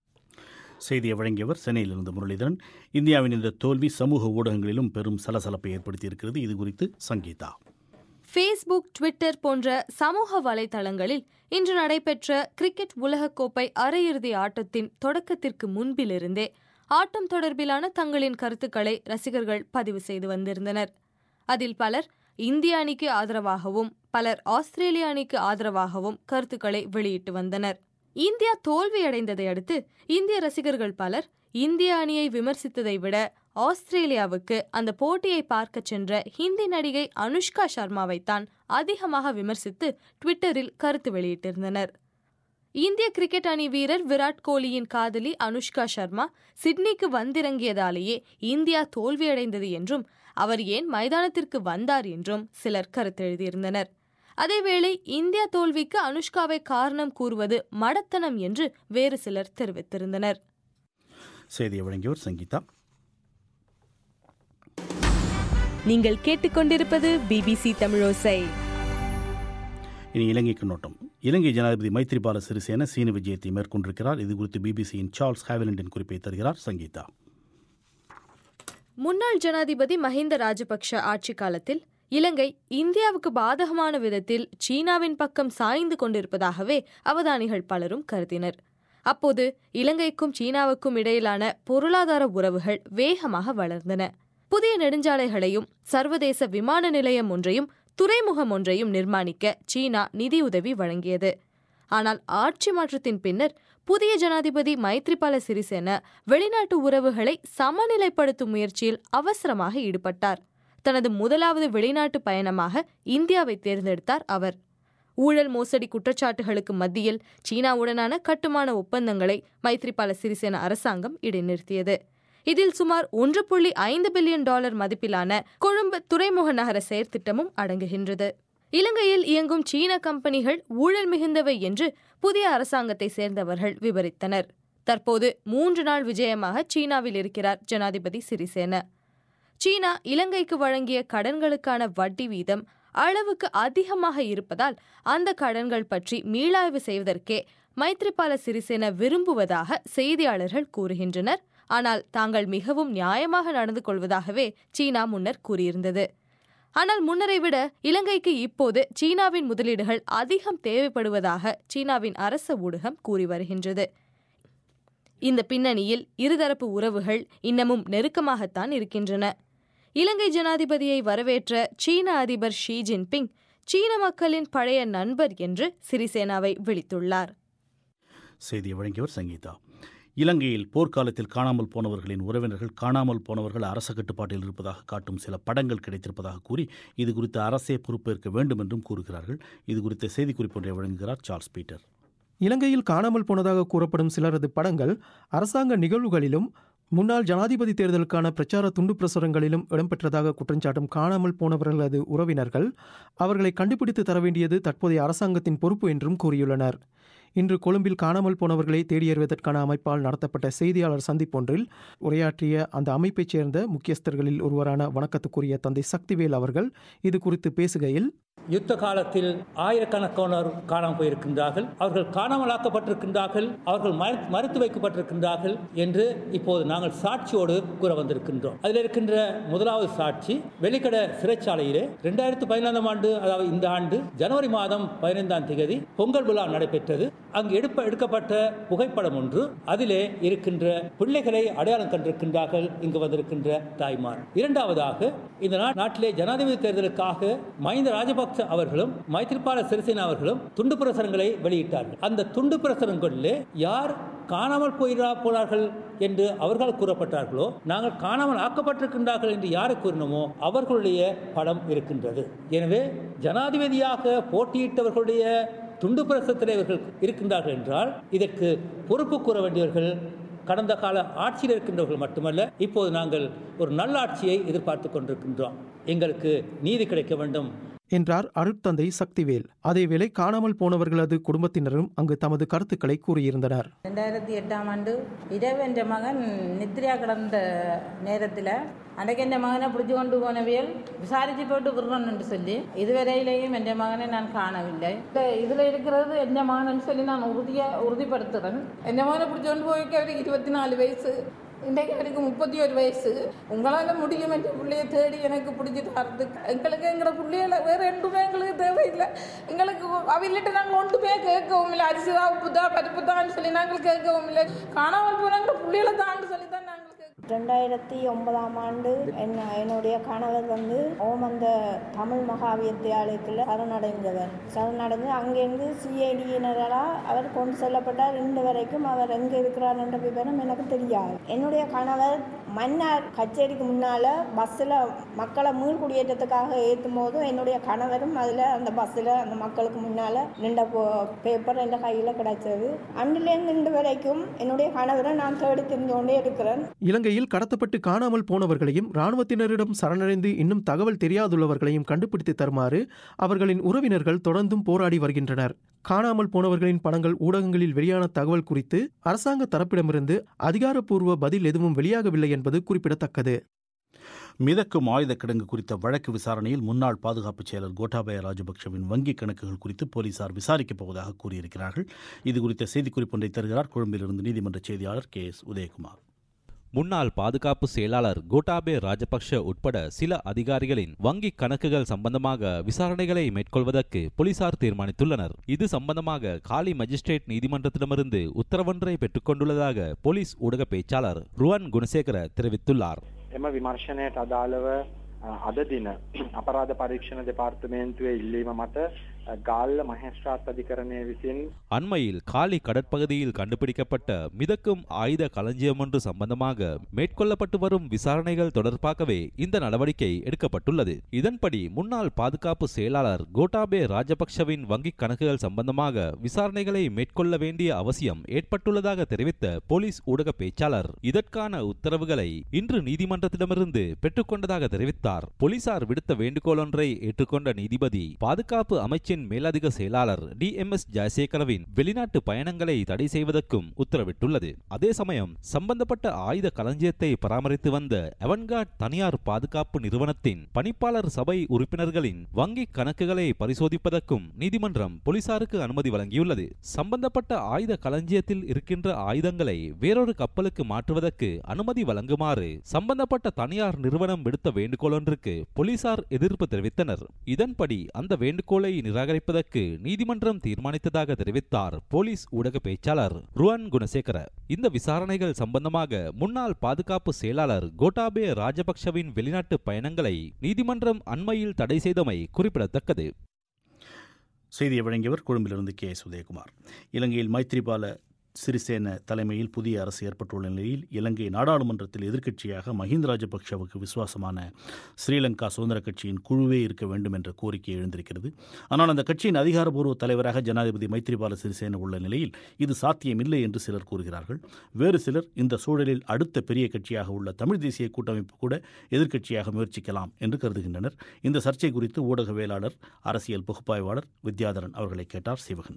செய்தியை வழங்கியவர் சென்னையிலிருந்து முரளிதரன் இந்தியாவின் இந்த தோல்வி சமூக ஊடகங்களிலும் பெரும் சலசலப்பை ஏற்படுத்தியிருக்கிறது இது குறித்து சங்கீதா ஃபேஸ்புக் ட்விட்டர் போன்ற சமூக வலைதளங்களில் இன்று நடைபெற்ற கிரிக்கெட் உலகக்கோப்பை அரையிறுதி ஆட்டத்தின் தொடக்கத்திற்கு முன்பிலிருந்தே ஆட்டம் தொடர்பிலான தங்களின் கருத்துக்களை ரசிகர்கள் பதிவு செய்து வந்திருந்தனர் அதில் பலர் இந்திய அணிக்கு ஆதரவாகவும் பலர் ஆஸ்திரேலிய அணிக்கு ஆதரவாகவும் கருத்துக்களை வெளியிட்டு வந்தனர் இந்தியா தோல்வியடைந்ததை அடுத்து இந்திய ரசிகர்கள் பலர் இந்திய அணியை விமர்சித்ததை விட ஆஸ்திரேலியாவுக்கு அந்த போட்டியை பார்க்கச் சென்ற ஹிந்தி நடிகை அனுஷ்கா சர்மாவைத்தான் அதிகமாக விமர்சித்து ட்விட்டரில் கருத்து வெளியிட்டிருந்தனர் இந்திய கிரிக்கெட் அணி வீரர் விராட் கோலியின் காதலி அனுஷ்கா சர்மா சிட்னிக்கு வந்திறங்கியதாலேயே இந்தியா தோல்வியடைந்தது என்றும் அவர் ஏன் மைதானத்திற்கு வந்தார் என்றும் சிலர் கருத்தெழுதியிருந்தனர் அதேவேளை இந்தியா தோல்விக்கு அனுஷ்காவை காரணம் கூறுவது மடத்தனம் என்று வேறு சிலர் தெரிவித்திருந்தனர் செய்தியை வழங்கியோர் சங்கீதா நீங்கள் கேட்டுக்கொண்டிருப்பது பிபிசி தமிழோசை இனி இலங்கை கண்ணோட்டம் இலங்கை ஜனாதிபதி மைத்ரிபால சிறிசேன சீன விஜயத்தை மேற்கொண்டிருக்கிறார் இது குறித்து பிபிசியின் சார்ல்ஸ் ஹேவிலண்டின் குறிப்பை தருகிறார் சங்கீதா முன்னாள் ஜனாதிபதி மஹிந்த ராஜபக்ஷ ஆட்சி காலத்தில் இலங்கை இந்தியாவுக்கு பாதகமான விதத்தில் சீனாவின் பக்கம் சாய்ந்து கொண்டிருப்பதாகவே அவதானிகள் பலரும் கருதினர் அப்போது இலங்கைக்கும் சீனாவுக்கும் இடையிலான பொருளாதார உறவுகள் வேகமாக வளர்ந்தன புதிய நெடுஞ்சாலைகளையும் சர்வதேச விமான நிலையம் ஒன்றையும் துறைமுகம் ஒன்றையும் நிர்மாணிக்க சீனா நிதியுதவி வழங்கியது ஆனால் ஆட்சி மாற்றத்தின் பின்னர் புதிய ஜனாதிபதி மைத்ரிபால சிறிசேன வெளிநாட்டு உறவுகளை சமநிலைப்படுத்தும் முயற்சியில் அவசரமாக ஈடுபட்டார் தனது முதலாவது வெளிநாட்டு பயணமாக இந்தியாவை தேர்ந்தெடுத்தார் அவர் ஊழல் மோசடி குற்றச்சாட்டுகளுக்கு மத்தியில் சீனாவுடனான கட்டுமான ஒப்பந்தங்களை மைத்ரிபால சிறிசேன அரசாங்கம் இடைநிறுத்தியது இதில் சுமார் ஒன்று புள்ளி ஐந்து பில்லியன் டாலர் மதிப்பிலான கொழும்பு துறைமுக நகர செயற்திட்டமும் அடங்குகின்றது இலங்கையில் இயங்கும் சீன கம்பெனிகள் ஊழல் மிகுந்தவை என்று புதிய அரசாங்கத்தை சேர்ந்தவர்கள் விவரித்தனர் தற்போது மூன்று நாள் விஜயமாக சீனாவில் இருக்கிறார் ஜனாதிபதி சிறிசேன சீனா இலங்கைக்கு வழங்கிய கடன்களுக்கான வட்டி வீதம் அளவுக்கு அதிகமாக இருப்பதால் அந்த கடன்கள் பற்றி மீளாய்வு செய்வதற்கே மைத்ரிபால சிறிசேன விரும்புவதாக செய்தியாளர்கள் கூறுகின்றனர் ஆனால் தாங்கள் மிகவும் நியாயமாக நடந்து கொள்வதாகவே சீனா முன்னர் கூறியிருந்தது ஆனால் முன்னரை விட இலங்கைக்கு இப்போது சீனாவின் முதலீடுகள் அதிகம் தேவைப்படுவதாக சீனாவின் அரச ஊடகம் கூறி வருகின்றது இந்த பின்னணியில் இருதரப்பு உறவுகள் இன்னமும் நெருக்கமாகத்தான் இருக்கின்றன இலங்கை ஜனாதிபதியை வரவேற்ற சீன அதிபர் ஷி ஜின்பிங் சீன மக்களின் பழைய நண்பர் என்று சிறிசேனாவை விழித்துள்ளார் செய்தியை வழங்கியவர் சங்கீதா இலங்கையில் போர்க்காலத்தில் காணாமல் போனவர்களின் உறவினர்கள் காணாமல் போனவர்கள் அரச கட்டுப்பாட்டில் இருப்பதாக காட்டும் சில படங்கள் கிடைத்திருப்பதாக கூறி இது குறித்து அரசே பொறுப்பேற்க வேண்டும் என்றும் கூறுகிறார்கள் இது குறித்த செய்திக்குறிப்பு ஒன்றை வழங்குகிறார் சார்ல்ஸ் பீட்டர் இலங்கையில் காணாமல் போனதாக கூறப்படும் சிலரது படங்கள் அரசாங்க நிகழ்வுகளிலும் முன்னாள் ஜனாதிபதி தேர்தலுக்கான பிரச்சார துண்டு பிரசுரங்களிலும் இடம்பெற்றதாக குற்றஞ்சாட்டும் காணாமல் போனவர்களது உறவினர்கள் அவர்களை கண்டுபிடித்து தர வேண்டியது தற்போதைய அரசாங்கத்தின் பொறுப்பு என்றும் கூறியுள்ளனர் இன்று கொழும்பில் காணாமல் போனவர்களை தேடியறிவதற்கான அமைப்பால் நடத்தப்பட்ட செய்தியாளர் சந்திப்பொன்றில் உரையாற்றிய அந்த அமைப்பைச் சேர்ந்த முக்கியஸ்தர்களில் ஒருவரான வணக்கத்துக்குரிய தந்தை சக்திவேல் அவர்கள் இது குறித்து பேசுகையில் யுத்த காலத்தில் ஆயிரக்கணக்கானோர் காணாமல் போயிருக்கின்றார்கள் அவர்கள் காணாமலாக்கப்பட்டிருக்கின்றார்கள் அவர்கள் மறுத்து வைக்கப்பட்டிருக்கின்றார்கள் என்று இப்போது நாங்கள் சாட்சியோடு கூற வந்திருக்கின்றோம் அதில் இருக்கின்ற முதலாவது சாட்சி வெளிக்கட சிறைச்சாலையிலே இரண்டாயிரத்து பதினைந்தாம் ஆண்டு அதாவது இந்த ஆண்டு ஜனவரி மாதம் பதினைந்தாம் தேதி பொங்கல் விழா நடைபெற்றது அங்கு எடுப்ப எடுக்கப்பட்ட புகைப்படம் ஒன்று அதிலே இருக்கின்ற பிள்ளைகளை அடையாளம் கண்டிருக்கின்றார்கள் இங்கு வந்திருக்கின்ற தாய்மார் இரண்டாவதாக இந்த நாட்டிலே ஜனாதிபதி தேர்தலுக்காக மஹிந்த ராஜபக்ச அவர்களும் மைத்ரிபால சிறிசேனா அவர்களும் துண்டு பிரசுரங்களை வெளியிட்டார்கள் அந்த துண்டு பிரசுரங்களிலே யார் காணாமல் போயிடா போனார்கள் என்று அவர்கள் கூறப்பட்டார்களோ நாங்கள் காணாமல் ஆக்கப்பட்டிருக்கின்றார்கள் என்று யாரை கூறினோமோ அவர்களுடைய படம் இருக்கின்றது எனவே ஜனாதிபதியாக போட்டியிட்டவர்களுடைய துண்டு பிரசத்தில் இவர்கள் இருக்கின்றார்கள் என்றால் இதற்கு பொறுப்பு கூற வேண்டியவர்கள் கடந்த கால ஆட்சியில் இருக்கின்றவர்கள் மட்டுமல்ல இப்போது நாங்கள் ஒரு நல்ல ஆட்சியை எதிர்பார்த்து கொண்டிருக்கின்றோம் எங்களுக்கு நீதி கிடைக்க வேண்டும் என்றார் அருட்தந்தை சக்திவேல் அதேவேளை காணாமல் போனவர்களது குடும்பத்தினரும் அங்கு தமது கருத்துக்களை கூறியிருந்தனர் ரெண்டாயிரத்தி எட்டாம் ஆண்டு இரவு என்ற மகன் நித்ரியா கிடந்த நேரத்தில் அன்றைக்கு என் மகனை பிடிச்சி கொண்டு போனவியல் விசாரிச்சு போட்டு விடுறோம் என்று சொல்லி இதுவரையிலேயும் என் மகனை நான் காணவில்லை இதில் இருக்கிறது என் மகன் சொல்லி நான் உறுதியாக உறுதிப்படுத்துகிறேன் என் மகனை பிடிச்சி கொண்டு போய்க்க அவருக்கு இருபத்தி நாலு வயசு இன்றைக்கு எனக்கு முப்பத்தி ஒரு வயசு உங்களால் முடியும் என்ற பிள்ளைய தேடி எனக்கு பிடிச்சி தரதுக்கு எங்களுக்கு எங்களோட பிள்ளைகள வேறு ரெண்டுமே எங்களுக்கு தேவையில்லை எங்களுக்கு அவையிலிட்டு நாங்கள் ஒன்றுமே கேட்கவும் இல்லை அரிசி தான் உப்பு தான் பருப்பு தான் சொல்லி நாங்கள் கேட்கவும் இல்லை காணாமல் போனாங்க பிள்ளைகளை தான் சொல்லி தான் நாங்கள் ரெண்டாயிரத்தி ஒன்பதாம் ஆண்டு என்ன என்னுடைய கணவர் வந்து ஓமந்த தமிழ் மகாவித்தியாலயத்தில் சரணடைந்தவர் சரணடைந்து அங்கேருந்து சிஐடியினரால் அவர் கொண்டு செல்லப்பட்டார் இன்று வரைக்கும் அவர் எங்கே இருக்கிறார் என்ற விவரம் எனக்கு தெரியாது என்னுடைய கணவர் மன்னார் கச்சேரிக்கு முன்னால் பஸ்ஸில் மக்களை மீள் குடியேற்றத்துக்காக ஏற்றும் போதும் என்னுடைய கணவரும் அதில் அந்த பஸ்ஸில் அந்த மக்களுக்கு முன்னால் நின்ற பேப்பர் என் கையில் கிடைச்சது அன்றிலேருந்து இன்று வரைக்கும் என்னுடைய கணவரை நான் தேடி தெரிஞ்சு கொண்டே இருக்கிறேன் இலங்கையில் கடத்தப்பட்டு காணாமல் போனவர்களையும் இராணுவத்தினரிடம் சரணடைந்து இன்னும் தகவல் தெரியாதுள்ளவர்களையும் கண்டுபிடித்து தருமாறு அவர்களின் உறவினர்கள் தொடர்ந்தும் போராடி வருகின்றனர் காணாமல் போனவர்களின் படங்கள் ஊடகங்களில் வெளியான தகவல் குறித்து அரசாங்க தரப்பிடமிருந்து அதிகாரப்பூர்வ பதில் எதுவும் வெளியாகவில்லை என்பது குறிப்பிடத்தக்கது மிதக்கும் ஆயுத கிடங்கு குறித்த வழக்கு விசாரணையில் முன்னாள் பாதுகாப்பு செயலர் கோட்டாபய ராஜபக்சவின் வங்கிக் கணக்குகள் குறித்து போலீசார் விசாரிக்கப் போவதாக கூறியிருக்கிறார்கள் இது குறித்த செய்திக்குறிப்பு ஒன்றை தருகிறார் கொழும்பிலிருந்து நீதிமன்ற செய்தியாளர் கே எஸ் உதயகுமார் முன்னாள் பாதுகாப்பு செயலாளர் கோட்டாபே ராஜபக்ஷ உட்பட சில அதிகாரிகளின் வங்கிக் கணக்குகள் சம்பந்தமாக விசாரணைகளை மேற்கொள்வதற்கு போலீசார் தீர்மானித்துள்ளனர் இது சம்பந்தமாக காலி மஜிஸ்ட்ரேட் நீதிமன்றத்திடமிருந்து உத்தரவொன்றை பெற்றுக்கொண்டுள்ளதாக போலீஸ் ஊடக பேச்சாளர் ருவன் குணசேகர தெரிவித்துள்ளார் එම විමර්ශනයට අදාළව අද දින අපරාධ පරීක්ෂණ දෙපාර්තමේන්තුවේ ඉල්ලීම මත ගාල්ල මහේස්ත්‍රාත් අධිකරණය විසින් அண்மையில் காலி கடற்பகுதியில் கண்டுபிடிக்கப்பட்ட மிதக்கும் ஆயுத களஞ்சியம் ஒன்று சம்பந்தமாக மேற்கொள்ளப்பட்டு வரும் விசாரணைகள் தொடர்பாகவே இந்த நடவடிக்கை எடுக்கப்பட்டுள்ளது இதன்படி முன்னாள் பாதுகாப்பு செயலாளர் கோட்டாபே ராஜபக்ஷவின் வங்கிக் கணக்குகள் சம்பந்தமாக விசாரணைகளை மேற்கொள்ள வேண்டிய அவசியம் ஏற்பட்டுள்ளதாக தெரிவித்த போலீஸ் ஊடக பேச்சாளர் இதற்கான உத்தரவுகளை இன்று நீதிமன்றத்திடமிருந்து பெற்றுக்கொண்டதாக தெரிவித்தார் போலீசார் விடுத்த வேண்டுகோள் ஒன்றை ஏற்றுக்கொண்ட நீதிபதி பாதுகாப்பு அமைச்சின் மேலதிக செயலாளர் டி எம் எஸ் ஜெயசேகரவின் வெளிநாட்டு பயணங்களை தடை செய்வதற்கும் உத்தரவிட்டுள்ளது அதே சமயம் சம்பந்தப்பட்ட ஆயுத களஞ்சியத்தை பராமரித்து வந்த அவன்கார்ட் தனியார் பாதுகாப்பு நிறுவனத்தின் பணிப்பாளர் சபை உறுப்பினர்களின் வங்கி கணக்குகளை பரிசோதிப்பதற்கும் நீதிமன்றம் போலீசாருக்கு அனுமதி வழங்கியுள்ளது சம்பந்தப்பட்ட ஆயுத களஞ்சியத்தில் இருக்கின்ற ஆயுதங்களை வேறொரு கப்பலுக்கு மாற்றுவதற்கு அனுமதி வழங்குமாறு சம்பந்தப்பட்ட தனியார் நிறுவனம் விடுத்த வேண்டுகோள் ஒன்றுக்கு போலீசார் எதிர்ப்பு தெரிவித்தனர் இதன்படி அந்த வேண்டுகோளை நிராகரிப்பதற்கு நீதிமன்றம் தீர்மானித்ததாக தெரிவித்தார் போலீஸ் ஊடக பேச்சாளர் ருவன் குணசேகர இந்த விசாரணைகள் சம்பந்தமாக முன்னாள் பாதுகாப்பு செயலாளர் கோட்டாபே ராஜபக்ஷவின் வெளிநாட்டு பயணங்களை நீதிமன்றம் அண்மையில் தடை செய்தமை குறிப்பிடத்தக்கது செய்தியை வழங்கியவர் கொழும்பிலிருந்து கே எஸ் உதயகுமார் இலங்கையில் மைத்ரிபால சிறிசேன தலைமையில் புதிய அரசு ஏற்பட்டுள்ள நிலையில் இலங்கை நாடாளுமன்றத்தில் எதிர்க்கட்சியாக மஹிந்த ராஜபக்ஷவுக்கு விசுவாசமான ஸ்ரீலங்கா சுதந்திர கட்சியின் குழுவே இருக்க வேண்டும் என்ற கோரிக்கை எழுந்திருக்கிறது ஆனால் அந்த கட்சியின் அதிகாரப்பூர்வ தலைவராக ஜனாதிபதி மைத்ரிபால சிறிசேன உள்ள நிலையில் இது சாத்தியமில்லை என்று சிலர் கூறுகிறார்கள் வேறு சிலர் இந்த சூழலில் அடுத்த பெரிய கட்சியாக உள்ள தமிழ் தேசிய கூட்டமைப்பு கூட எதிர்க்கட்சியாக முயற்சிக்கலாம் என்று கருதுகின்றனர் இந்த சர்ச்சை குறித்து ஊடகவியலாளர் அரசியல் பகுப்பாய்வாளர் வித்யாதரன் அவர்களை கேட்டார் சிவகன்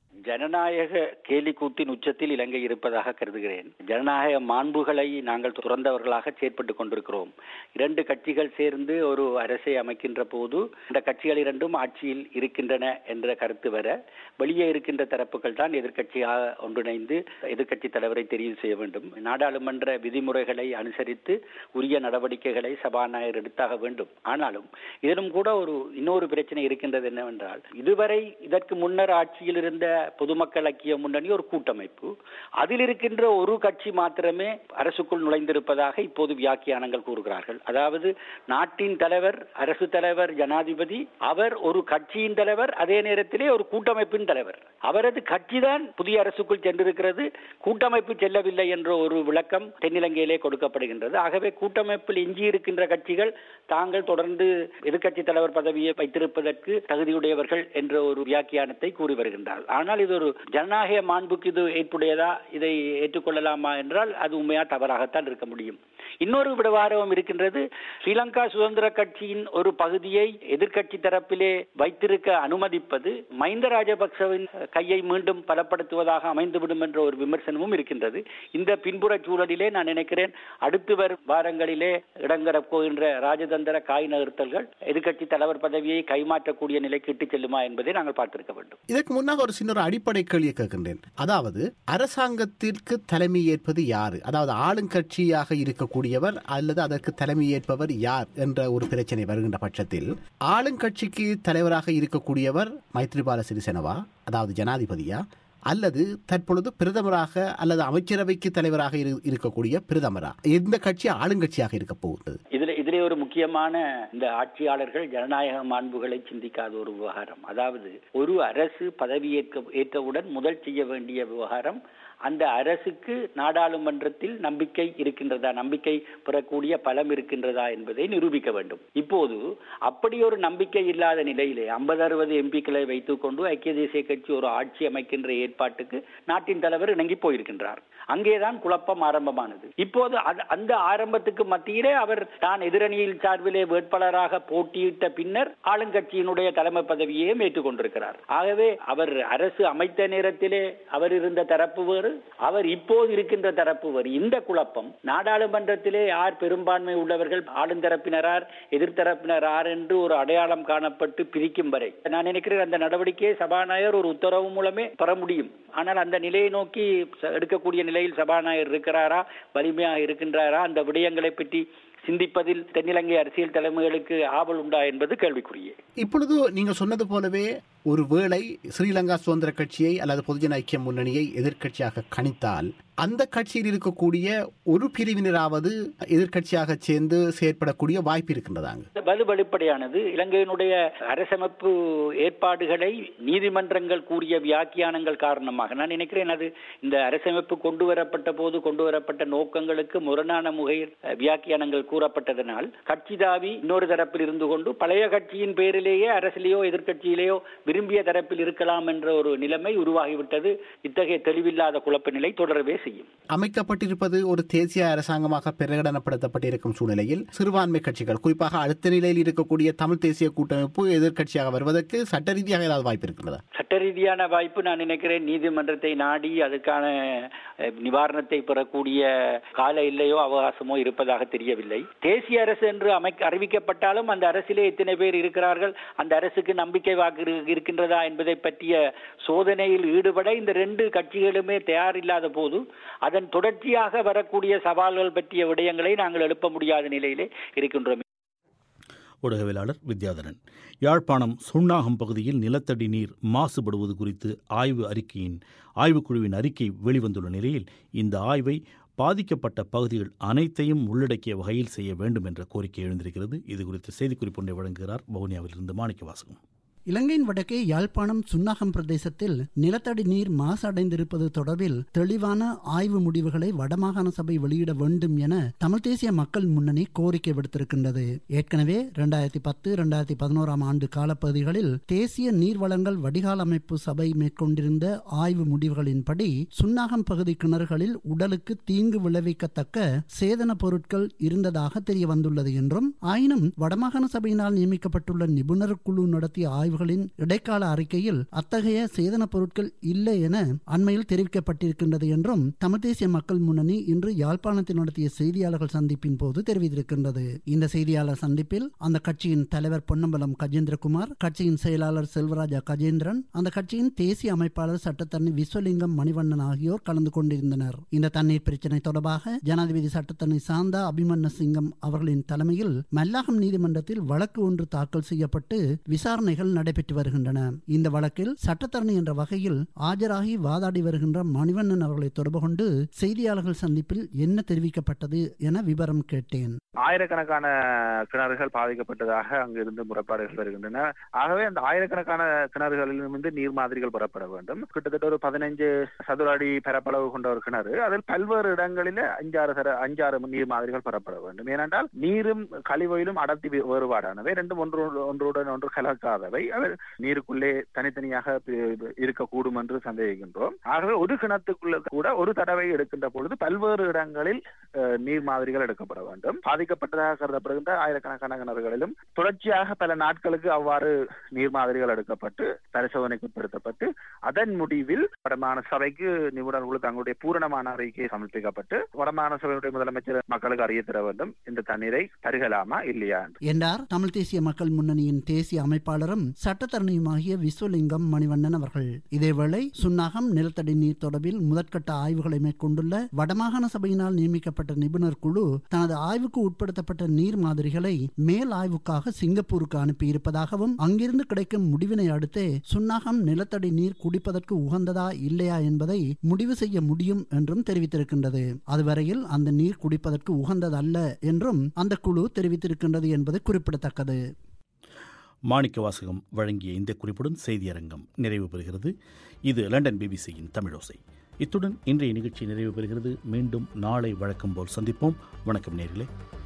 ஜனநாயக கேலிக்கூத்தின் உச்சத்தில் இலங்கை இருப்பதாக கருதுகிறேன் ஜனநாயக மாண்புகளை நாங்கள் துறந்தவர்களாக செயற்பட்டு கொண்டிருக்கிறோம் இரண்டு கட்சிகள் சேர்ந்து ஒரு அரசை அமைக்கின்ற போது இந்த கட்சிகள் இரண்டும் ஆட்சியில் இருக்கின்றன என்ற கருத்து வர வெளியே இருக்கின்ற தரப்புகள் தான் எதிர்க்கட்சியாக ஒன்றிணைந்து எதிர்க்கட்சி தலைவரை தெரிவு செய்ய வேண்டும் நாடாளுமன்ற விதிமுறைகளை அனுசரித்து உரிய நடவடிக்கைகளை சபாநாயகர் எடுத்தாக வேண்டும் ஆனாலும் இதிலும் கூட ஒரு இன்னொரு பிரச்சனை இருக்கின்றது என்னவென்றால் இதுவரை இதற்கு முன்னர் ஆட்சியில் இருந்த பொதுமக்கள் ஐக்கிய முன்னணி ஒரு கூட்டமைப்பு அதில் இருக்கின்ற ஒரு கட்சி மாத்திரமே அரசுக்குள் நுழைந்திருப்பதாக இப்போது வியாக்கியானங்கள் கூறுகிறார்கள் அதாவது நாட்டின் தலைவர் அரசு தலைவர் ஜனாதிபதி அவர் ஒரு கட்சியின் தலைவர் அதே நேரத்திலே ஒரு கூட்டமைப்பின் தலைவர் அவரது கட்சிதான் புதிய அரசுக்குள் சென்றிருக்கிறது கூட்டமைப்பு செல்லவில்லை என்ற ஒரு விளக்கம் தென்னிலங்கையிலே கொடுக்கப்படுகின்றது ஆகவே கூட்டமைப்பில் எஞ்சி இருக்கின்ற கட்சிகள் தாங்கள் தொடர்ந்து எதிர்க்கட்சி தலைவர் பதவியை வைத்திருப்பதற்கு தகுதியுடையவர்கள் என்ற ஒரு வியாக்கியானத்தை கூறி வருகின்றார் ஆனால் இது ஒரு ஜனநாயக மாண்புக்கு இது ஏற்புடையதா இதை ஏற்றுக்கொள்ளலாமா என்றால் அது உண்மையா தவறாகத்தான் இருக்க முடியும் இன்னொரு விவகாரம் இருக்கின்றது ஸ்ரீலங்கா சுதந்திர கட்சியின் ஒரு பகுதியை எதிர்க்கட்சி தரப்பிலே வைத்திருக்க அனுமதிப்பது மஹிந்த ராஜபக்சவின் கையை மீண்டும் பலப்படுத்துவதாக அமைந்துவிடும் என்ற ஒரு விமர்சனமும் இருக்கின்றது இந்த பின்புற சூழலிலே நான் நினைக்கிறேன் அடுத்து வரும் வாரங்களிலே இடங்கரப் போகின்ற ராஜதந்திர காய் நகர்த்தல்கள் எதிர்க்கட்சி தலைவர் பதவியை கைமாற்றக்கூடிய நிலைக்கு இட்டுச் செல்லுமா என்பதை நாங்கள் பார்த்திருக்க வேண்டும் இதற்கு முன்னாக ஒரு சின்ன ஒரு அடிப்படை கேள்வியை கேட்கின்றேன் அதாவது அரசாங்கத்திற்கு தலைமை ஏற்பது யாரு அதாவது ஆளுங்கட்சியாக இருக்கக்கூடியவர் அல்லது அதற்கு தலைமை ஏற்பவர் யார் என்ற ஒரு பிரச்சனை வருகின்ற பட்சத்தில் ஆளுங்கட்சிக்கு தலைவராக இருக்கக்கூடியவர் மைத்ரிபால சிறிசேனவா அதாவது ஜனாதிபதியா அல்லது தற்பொழுது பிரதமராக அல்லது அமைச்சரவைக்கு தலைவராக இரு- இருக்கக்கூடிய பிரதமரா எந்த கட்சி ஆளுங்கட்சியாக இருக்க போகிறது இதுல இதிலே ஒரு முக்கியமான இந்த ஆட்சியாளர்கள் ஜனநாயக மாண்புகளை சிந்திக்காத ஒரு விவகாரம் அதாவது ஒரு அரசு பதவியேற்க ஏற்றவுடன் முதல் செய்ய வேண்டிய விவகாரம் அந்த அரசுக்கு நாடாளுமன்றத்தில் நம்பிக்கை இருக்கின்றதா நம்பிக்கை பெறக்கூடிய பலம் இருக்கின்றதா என்பதை நிரூபிக்க வேண்டும் இப்போது அப்படி ஒரு நம்பிக்கை இல்லாத நிலையிலே ஐம்பது அறுபது எம்பிக்களை வைத்துக்கொண்டு ஐக்கிய தேசிய கட்சி ஒரு ஆட்சி அமைக்கின்ற ஏற்பாட்டுக்கு நாட்டின் தலைவர் இணங்கி போயிருக்கின்றார் அங்கேதான் குழப்பம் ஆரம்பமானது இப்போது அது- அந்த ஆரம்பத்துக்கு மத்தியிலே அவர் தான் எதிரணியில் சார்பிலே வேட்பாளராக போட்டியிட்ட பின்னர் ஆளுங்கட்சியினுடைய தலைமை பதவியையும் ஏற்றுக்கொண்டிருக்கிறார் ஆகவே அவர் அரசு அமைத்த நேரத்திலே அவர் இருந்த தரப்பு வேறு அவர் இப்போது இருக்கின்ற தரப்பு வேறு இந்த குழப்பம் நாடாளுமன்றத்திலே யார் பெரும்பான்மை உள்ளவர்கள் ஆளுந்தரப்பினரார் எதிர்த்தரப்பினரார் என்று ஒரு அடையாளம் காணப்பட்டு பிரிக்கும் வரை நான் நினைக்கிறேன் அந்த நடவடிக்கையை சபாநாயகர் ஒரு உத்தரவு மூலமே பெற முடியும் ஆனால் அந்த நிலையை நோக்கி ச- எடுக்கக்கூடிய நிலையில் சபாநாயகர் இருக்கிறாரா வலிமையாக இருக்கின்றாரா அந்த விடயங்களை பற்றி சிந்திப்பதில் தென்னிலங்கை அரசியல் தலைமைகளுக்கு ஆவல் உண்டா என்பது கேள்விக்குரிய இப்பொழுது நீங்க சொன்னது போலவே ஒருவேளை ஸ்ரீலங்கா சுதந்திர கட்சியை அல்லது பொதுஜன ஐக்கிய முன்னணியை எதிர்க்கட்சியாக கணித்தால் அந்த கட்சியில் இருக்கக்கூடிய ஒரு பிரிவினராவது எதிர்க்கட்சியாக சேர்ந்து செயற்படக்கூடிய வாய்ப்பு இருக்கின்றதாங்க வலு வெளிப்படையானது இலங்கையினுடைய அரசமைப்பு ஏற்பாடுகளை நீதிமன்றங்கள் கூறிய வியாக்கியானங்கள் காரணமாக நான் நினைக்கிறேன் அது இந்த அரசமைப்பு கொண்டு வரப்பட்ட போது கொண்டு வரப்பட்ட நோக்கங்களுக்கு முரணான முகையில் அஹ், வியாக்கியானங்கள் கூறப்பட்டதனால் கட்சி தாவி இன்னொரு தரப்பில் இருந்து கொண்டு பழைய கட்சியின் பேரிலேயே அரசிலேயோ எதிர்க்கட்சியிலேயோ விரும்பிய தரப்பில் இருக்கலாம் என்ற ஒரு நிலைமை உருவாகிவிட்டது இத்தகைய தெளிவில்லாத குழப்ப நிலை தொடரவே செய்யும் அமைக்கப்பட்டிருப்பது ஒரு தேசிய அரசாங்கமாக பிரகடனப்படுத்தப்பட்டிருக்கும் சூழ்நிலையில் சிறுபான்மை கட்சிகள் குறிப்பாக அடுத்த நிலையில் இருக்கக்கூடிய தமிழ் தேசிய கூட்டமைப்பு எதிர்க்கட்சியாக வருவதற்கு சட்ட ரீதியாக ஏதாவது வாய்ப்பு இருக்கின்றதா சட்ட ரீதியான வாய்ப்பு நான் நினைக்கிறேன் நீதிமன்றத்தை நாடி அதுக்கான அஹ், நிவாரணத்தை பெறக்கூடிய கால இல்லையோ அவகாசமோ இருப்பதாக தெரியவில்லை தேசிய அரசு என்று அமைக்க அறிவிக்கப்பட்டாலும் அந்த அரசிலே எத்தனை பேர் இருக்கிறார்கள் அந்த அரசுக்கு நம்பிக்கை வாக்கு இரு- இருக்கின்றதா என்பதை பற்றிய சோதனையில் ஈடுபட இந்த ரெண்டு கட்சிகளுமே தயாரில்லாத போது அதன் தொடர்ச்சியாக வரக்கூடிய சவால்கள் பற்றிய விடயங்களை நாங்கள் எழுப்ப முடியாத நிலையிலே இருக்கின்றோம் ஊடகவியலாளர் வித்யாதரன் யாழ்ப்பாணம் சுண்ணாகம் பகுதியில் நிலத்தடி நீர் மாசுபடுவது குறித்து ஆய்வு அறிக்கையின் ஆய்வுக்குழுவின் அறிக்கை வெளிவந்துள்ள நிலையில் இந்த ஆய்வை பாதிக்கப்பட்ட பகுதிகள் அனைத்தையும் உள்ளடக்கிய வகையில் செய்ய வேண்டும் என்ற கோரிக்கை எழுந்திருக்கிறது இது குறித்து செய்திக்குறிப்பு ஒன்றை வழங்குகிறார் வவுனியாவிலிருந்து மாணிக்க வாசகம் இலங்கையின் வடக்கே யாழ்ப்பாணம் சுன்னாகம் பிரதேசத்தில் நிலத்தடி நீர் மாசடைந்திருப்பது தொடர்பில் தெளிவான ஆய்வு முடிவுகளை வடமாகாண சபை வெளியிட வேண்டும் என தமிழ் தேசிய மக்கள் முன்னணி கோரிக்கை விடுத்திருக்கின்றது ஏற்கனவே இரண்டாயிரத்தி பத்து இரண்டாயிரத்தி பதினோராம் ஆண்டு காலப்பகுதிகளில் தேசிய நீர்வளங்கள் வடிகால் அமைப்பு சபை மேற்கொண்டிருந்த ஆய்வு முடிவுகளின்படி சுன்னாகம் பகுதி கிணறுகளில் உடலுக்கு தீங்கு விளைவிக்கத்தக்க சேதன பொருட்கள் இருந்ததாக தெரிய வந்துள்ளது என்றும் ஆயினும் வடமாகாண சபையினால் நியமிக்கப்பட்டுள்ள நிபுணர் குழு நடத்திய ஆய்வுகளின் இடைக்கால அறிக்கையில் அத்தகைய சேதன பொருட்கள் இல்லை என அண்மையில் தெரிவிக்கப்பட்டிருக்கின்றது என்றும் தமிழ் தேசிய மக்கள் முன்னணி இன்று யாழ்ப்பாணத்தில் நடத்திய செய்தியாளர்கள் சந்திப்பின் போது தெரிவித்திருக்கின்றது இந்த செய்தியாளர் சந்திப்பில் அந்த கட்சியின் தலைவர் பொன்னம்பலம் கஜேந்திரகுமார் கட்சியின் செயலாளர் செல்வராஜா கஜேந்திரன் அந்த கட்சியின் தேசிய அமைப்பாளர் சட்டத்தரணி விஸ்வலிங்கம் மணிவண்ணன் ஆகியோர் கலந்து கொண்டிருந்தனர் இந்த தண்ணீர் பிரச்சினை தொடர்பாக ஜனாதிபதி சட்டத்தரணி சாந்தா அபிமன்ன சிங்கம் அவர்களின் தலைமையில் மல்லாகம் நீதிமன்றத்தில் வழக்கு ஒன்று தாக்கல் செய்யப்பட்டு விசாரணைகள் நடைபெற்று வருகின்றன இந்த வழக்கில் சட்டத்தரணி என்ற வகையில் ஆஜராகி வாதாடி வருகின்ற மணிவண்ணன் அவர்களை தொடர்பு கொண்டு செய்தியாளர்கள் சந்திப்பில் என்ன தெரிவிக்கப்பட்டது என விவரம் கேட்டேன் ஆயிரக்கணக்கான கிணறுகள் பாதிக்கப்பட்டதாக அங்கிருந்து முறைப்பாடுகள் வருகின்றன ஆகவே அந்த ஆயிரக்கணக்கான கிணறுகளிலிருந்து நீர் மாதிரிகள் பெறப்பட வேண்டும் கிட்டத்தட்ட ஒரு பதினைஞ்சு சதுர அடி பரப்பளவு கொண்ட ஒரு கிணறு அதில் பல்வேறு இடங்களில் அஞ்சாறு தர அஞ்சாறு நீர் மாதிரிகள் பெறப்பட வேண்டும் ஏனென்றால் நீரும் கழிவையிலும் அடர்த்தி வே- வேறுபாடானவை ரெண்டும் ஒன்று ஒன்றுடன் ஒன்று கலக்காதவை அவை நீருக்குள்ளே தனித்தனியாக பி- இருக்கக்கூடும் என்று சந்தேகிக்கின்றோம் ஆகவே ஒரு கிணத்துக்குள்ள கூட ஒரு தடவை எடுக்கின்ற பொழுது பல்வேறு இடங்களில் அஹ், நீர் மாதிரிகள் எடுக்கப்பட வேண்டும் பாதிக்கப்பட்டதாக கருதப்படுகின்ற ஆயிரக்கணக்கான கிணறுகளிலும் தொடர்ச்சியாக பல நாட்களுக்கு அவ்வாறு நீர் மாதிரிகள் எடுக்கப்பட்டு பரிசோதனைக்கு உட்படுத்தப்பட்டு அதன் முடிவில் வடமாகாண சபைக்கு நிபுணர் குழு தங்களுடைய பூரணமான அறிக்கை சமர்ப்பிக்கப்பட்டு வடமாகாண சபையுடைய முதலமைச்சர் மக்களுக்கு அறிய தர வேண்டும் இந்த தண்ணீரை தருகலாமா இல்லையா என்று என்றார் தமிழ் தேசிய மக்கள் முன்னணியின் தேசிய அமைப்பாளரும் சட்டத்தரணியுமாகிய விஸ்வலிங்கம் மணிவண்ணன் அவர்கள் இதேவேளை சுன்னாகம் நிலத்தடி நீர் தொடர்பில் முதற்கட்ட ஆய்வுகளை மேற்கொண்டுள்ள வடமாகாண சபையினால் நியமிக்கப்பட்ட நிபுணர் குழு தனது ஆய்வுக்கு உட்படுத்தப்பட்ட நீர் மாதிரிகளை மேல் ஆய்வுக்காக சிங்கப்பூருக்கு அனுப்பியிருப்பதாகவும் அங்கிருந்து கிடைக்கும் முடிவினை அடுத்தே சுன்னாகம் நிலத்தடி நீர் குடிப்பதற்கு உகந்ததா இல்லையா என்பதை முடிவு செய்ய முடியும் என்றும் தெரிவித்திருக்கின்றது அதுவரையில் அந்த நீர் குடிப்பதற்கு உகந்ததல்ல என்றும் அந்த குழு தெரிவித்திருக்கின்றது என்பது குறிப்பிடத்தக்கது மாணிக்க வாசகம் வழங்கிய இந்த குறிப்புடன் செய்தியரங்கம் நிறைவு பெறுகிறது இது லண்டன் பிபிசியின் தமிழோசை இத்துடன் இன்றைய நிகழ்ச்சி நிறைவு பெறுகிறது மீண்டும் நாளை வழக்கம் போல் சந்திப்போம் வணக்கம் நேர்களே